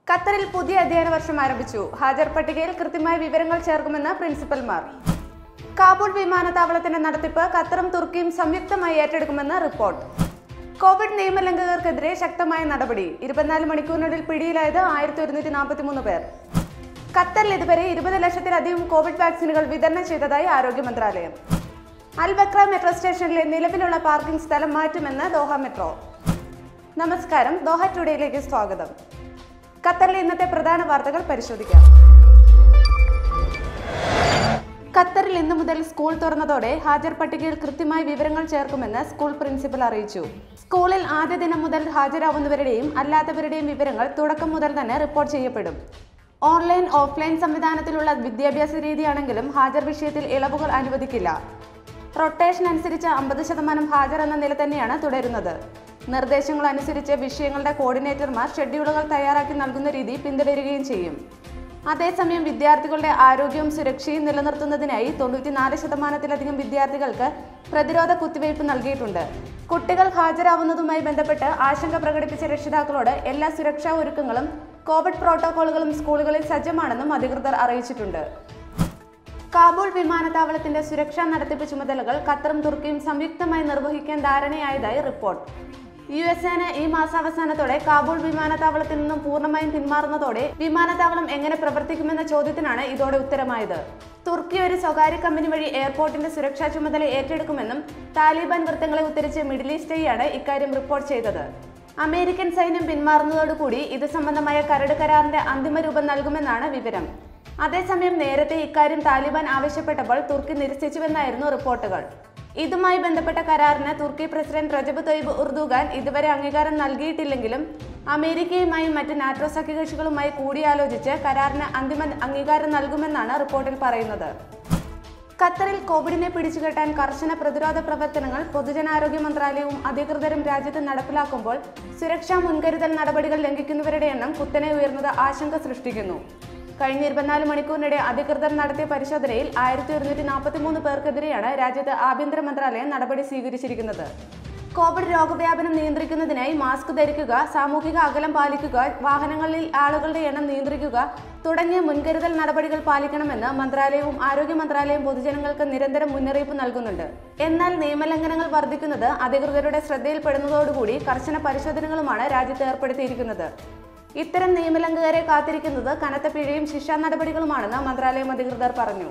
ഖത്തറിൽ പുതിയ അധ്യയന വർഷം ആരംഭിച്ചു ഹാജർ പട്ടികയിൽ കൃത്യമായ വിവരങ്ങൾ ചേർക്കുമെന്ന് പ്രിൻസിപ്പൽമാർ കാബൂൾ വിമാനത്താവളത്തിന്റെ നടത്തിപ്പ് ഖത്തറും തുർക്കിയും സംയുക്തമായി ഏറ്റെടുക്കുമെന്ന് റിപ്പോർട്ട് കോവിഡ് നിയമലംഘകർക്കെതിരെ ശക്തമായ നടപടി ഇരുപത്തിനാല് മണിക്കൂറിനുള്ളിൽ പിടിയിലായത് ആയിരത്തി ഒരുന്നൂറ്റി നാൽപ്പത്തി മൂന്ന് പേർ ഖത്തറിൽ ഇതുവരെ ഇരുപത് ലക്ഷത്തിലധികം കോവിഡ് വാക്സിനുകൾ വിതരണം ചെയ്തതായി ആരോഗ്യ മന്ത്രാലയം അൽ ബക്ര മെട്രോ സ്റ്റേഷനിലെ നിലവിലുള്ള പാർക്കിംഗ് സ്ഥലം മാറ്റുമെന്ന് ദോഹ മെട്രോ നമസ്കാരം ദോഹ ടുഡേയിലേക്ക് സ്വാഗതം ഖത്തറിലെ ഇന്നത്തെ പ്രധാന വാർത്തകൾ പരിശോധിക്കാം ഖത്തറിൽ ഇന്നു മുതൽ സ്കൂൾ തുറന്നതോടെ ഹാജർ പട്ടികയിൽ കൃത്യമായ വിവരങ്ങൾ ചേർക്കുമെന്ന് സ്കൂൾ പ്രിൻസിപ്പൽ അറിയിച്ചു സ്കൂളിൽ ആദ്യ ദിനം മുതൽ ഹാജരാവുന്നവരുടെയും അല്ലാത്തവരുടെയും വിവരങ്ങൾ തുടക്കം മുതൽ തന്നെ റിപ്പോർട്ട് ചെയ്യപ്പെടും ഓൺലൈൻ ഓഫ്ലൈൻ സംവിധാനത്തിലുള്ള വിദ്യാഭ്യാസ രീതിയാണെങ്കിലും ഹാജർ വിഷയത്തിൽ ഇളവുകൾ അനുവദിക്കില്ല റൊട്ടേഷൻ അനുസരിച്ച് അമ്പത് ശതമാനം ഹാജർ എന്ന നില തന്നെയാണ് തുടരുന്നത് നിർദ്ദേശങ്ങൾ അനുസരിച്ച് വിഷയങ്ങളുടെ കോർഡിനേറ്റർമാർ ഷെഡ്യൂളുകൾ തയ്യാറാക്കി നൽകുന്ന രീതി പിന്തുടരുകയും ചെയ്യും അതേസമയം വിദ്യാർത്ഥികളുടെ ആരോഗ്യവും സുരക്ഷയും നിലനിർത്തുന്നതിനായി തൊണ്ണൂറ്റിനാല് ശതമാനത്തിലധികം വിദ്യാർത്ഥികൾക്ക് പ്രതിരോധ കുത്തിവയ്പ് നൽകിയിട്ടുണ്ട് കുട്ടികൾ ഹാജരാവുന്നതുമായി ബന്ധപ്പെട്ട് ആശങ്ക പ്രകടിപ്പിച്ച രക്ഷിതാക്കളോട് എല്ലാ സുരക്ഷാ ഒരുക്കങ്ങളും കോവിഡ് പ്രോട്ടോകോളുകളും സ്കൂളുകളിൽ സജ്ജമാണെന്നും അധികൃതർ അറിയിച്ചിട്ടുണ്ട് കാബൂൾ വിമാനത്താവളത്തിന്റെ സുരക്ഷാ നടത്തിപ്പ് ചുമതലകൾ ഖത്തറും തുർക്കിയും സംയുക്തമായി നിർവഹിക്കാൻ ധാരണയായതായി റിപ്പോർട്ട് യു എസ് സേന ഈ മാസാവസാനത്തോടെ കാബൂൾ വിമാനത്താവളത്തിൽ നിന്നും പൂർണ്ണമായും പിന്മാറുന്നതോടെ വിമാനത്താവളം എങ്ങനെ പ്രവർത്തിക്കുമെന്ന ചോദ്യത്തിനാണ് ഇതോടെ ഉത്തരമായത് തുർക്കി ഒരു സ്വകാര്യ കമ്പനി വഴി എയർപോർട്ടിന്റെ സുരക്ഷാ ചുമതല ഏറ്റെടുക്കുമെന്നും താലിബാൻ വൃത്തങ്ങളെ ഉദ്ധരിച്ച് മിഡിൽ ഈസ്റ്റ് ഐയാണ് ഇക്കാര്യം റിപ്പോർട്ട് ചെയ്തത് അമേരിക്കൻ സൈന്യം പിന്മാറുന്നതോടുകൂടി ഇത് സംബന്ധമായ കരട് കരാറിന്റെ അന്തിമ രൂപം നൽകുമെന്നാണ് വിവരം അതേസമയം നേരത്തെ ഇക്കാര്യം താലിബാൻ ആവശ്യപ്പെട്ടപ്പോൾ തുർക്കി നിരസിച്ചുവെന്നായിരുന്നു റിപ്പോർട്ടുകൾ ഇതുമായി ബന്ധപ്പെട്ട കരാറിന് തുർക്കി പ്രസിഡന്റ് റജബ് തൊയ്ബ് ഉർദുഗാൻ ഇതുവരെ അംഗീകാരം നൽകിയിട്ടില്ലെങ്കിലും അമേരിക്കയുമായും മറ്റ് നാറ്റോ സഖ്യകക്ഷികളുമായി കൂടിയാലോചിച്ച് കരാറിന് അന്തിമ അംഗീകാരം നൽകുമെന്നാണ് റിപ്പോർട്ടിൽ പറയുന്നത് ഖത്തറിൽ കോവിഡിനെ പിടിച്ചുകെട്ടാൻ കർശന പ്രതിരോധ പ്രവർത്തനങ്ങൾ പൊതുജനാരോഗ്യ മന്ത്രാലയവും അധികൃതരും രാജ്യത്ത് നടപ്പിലാക്കുമ്പോൾ സുരക്ഷാ മുൻകരുതൽ നടപടികൾ ലംഘിക്കുന്നവരുടെ എണ്ണം കുത്തനെ ഉയർന്നത് ആശങ്ക സൃഷ്ടിക്കുന്നു കഴിഞ്ഞ ഇരുപത്തിനാല് മണിക്കൂറിനിടെ അധികൃതർ നടത്തിയ പരിശോധനയിൽ ആയിരത്തി ഒരുന്നൂറ്റി നാൽപ്പത്തി മൂന്ന് പേർക്കെതിരെയാണ് രാജ്യത്ത് ആഭ്യന്തര മന്ത്രാലയം നടപടി സ്വീകരിച്ചിരിക്കുന്നത് കോവിഡ് രോഗവ്യാപനം നിയന്ത്രിക്കുന്നതിനായി മാസ്ക് ധരിക്കുക സാമൂഹിക അകലം പാലിക്കുക വാഹനങ്ങളിൽ ആളുകളുടെ എണ്ണം നിയന്ത്രിക്കുക തുടങ്ങിയ മുൻകരുതൽ നടപടികൾ പാലിക്കണമെന്ന് മന്ത്രാലയവും ആരോഗ്യ മന്ത്രാലയം പൊതുജനങ്ങൾക്ക് നിരന്തരം മുന്നറിയിപ്പ് നൽകുന്നുണ്ട് എന്നാൽ നിയമലംഘനങ്ങൾ വർദ്ധിക്കുന്നത് അധികൃതരുടെ ശ്രദ്ധയിൽപ്പെടുന്നതോടുകൂടി കർശന പരിശോധനകളുമാണ് രാജ്യത്ത് ഏർപ്പെടുത്തിയിരിക്കുന്നത് ഇത്തരം നിയമലംഘകരെ കാത്തിരിക്കുന്നത് കനത്ത പിഴയും ശിക്ഷാ നടപടികളുമാണെന്ന് മന്ത്രാലയം അധികൃതർ പറഞ്ഞു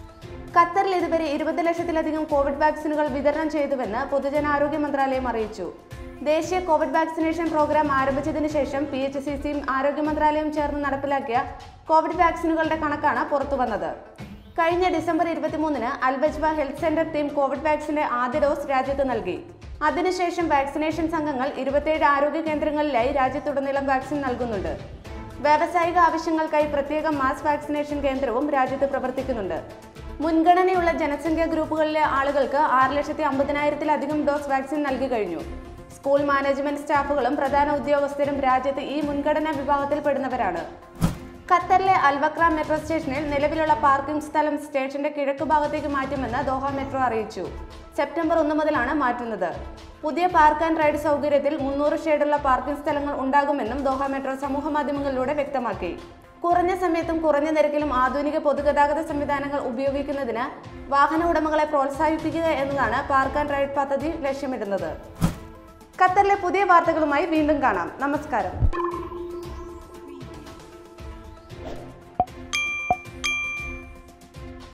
ഖത്തറിൽ ഇതുവരെ ഇരുപത് ലക്ഷത്തിലധികം കോവിഡ് വാക്സിനുകൾ വിതരണം ചെയ്തുവെന്ന് പൊതുജനാരോഗ്യ മന്ത്രാലയം അറിയിച്ചു ദേശീയ കോവിഡ് വാക്സിനേഷൻ പ്രോഗ്രാം ആരംഭിച്ചതിന് ശേഷം പി എച്ച് സി സിയും ആരോഗ്യ മന്ത്രാലയവും ചേർന്ന് നടപ്പിലാക്കിയ കോവിഡ് വാക്സിനുകളുടെ കണക്കാണ് പുറത്തുവന്നത് കഴിഞ്ഞ ഡിസംബർ ഇരുപത്തിമൂന്നിന് അൽബജ്വ ഹെൽത്ത് സെന്റർ ടീം കോവിഡ് വാക്സിന്റെ ആദ്യ ഡോസ് രാജ്യത്ത് നൽകി അതിനുശേഷം വാക്സിനേഷൻ സംഘങ്ങൾ ഇരുപത്തിയേഴ് ആരോഗ്യ കേന്ദ്രങ്ങളിലായി രാജ്യത്തുടനീളം വാക്സിൻ നൽകുന്നുണ്ട് വ്യാവസായിക ആവശ്യങ്ങൾക്കായി പ്രത്യേക മാസ് വാക്സിനേഷൻ കേന്ദ്രവും രാജ്യത്ത് പ്രവർത്തിക്കുന്നുണ്ട് മുൻഗണനയുള്ള ജനസംഖ്യാ ഗ്രൂപ്പുകളിലെ ആളുകൾക്ക് ആറ് ലക്ഷത്തി അമ്പതിനായിരത്തിലധികം ഡോസ് വാക്സിൻ നൽകി കഴിഞ്ഞു സ്കൂൾ മാനേജ്മെന്റ് സ്റ്റാഫുകളും പ്രധാന ഉദ്യോഗസ്ഥരും രാജ്യത്ത് ഈ മുൻഗണനാ വിഭാഗത്തിൽപ്പെടുന്നവരാണ് ഖത്തറിലെ അൽവക്ര മെട്രോ സ്റ്റേഷനിൽ നിലവിലുള്ള പാർക്കിംഗ് സ്ഥലം സ്റ്റേഷന്റെ കിഴക്ക് ഭാഗത്തേക്ക് മാറ്റുമെന്ന് ദോഹ മെട്രോ അറിയിച്ചു സെപ്റ്റംബർ ഒന്ന് മുതലാണ് മാറ്റുന്നത് പുതിയ പാർക്ക് ആൻഡ് റൈഡ് സൗകര്യത്തിൽ മുന്നൂറ് ഷെയ്ഡുള്ള പാർക്കിംഗ് സ്ഥലങ്ങൾ ഉണ്ടാകുമെന്നും ദോഹ മെട്രോ സമൂഹ മാധ്യമങ്ങളിലൂടെ വ്യക്തമാക്കി കുറഞ്ഞ സമയത്തും കുറഞ്ഞ നിരക്കിലും ആധുനിക പൊതുഗതാഗത സംവിധാനങ്ങൾ ഉപയോഗിക്കുന്നതിന് വാഹന ഉടമകളെ പ്രോത്സാഹിപ്പിക്കുക എന്നതാണ് പാർക്ക് ആൻഡ് റൈഡ് പദ്ധതി ലക്ഷ്യമിടുന്നത് ഖത്തറിലെ പുതിയ വാർത്തകളുമായി വീണ്ടും കാണാം നമസ്കാരം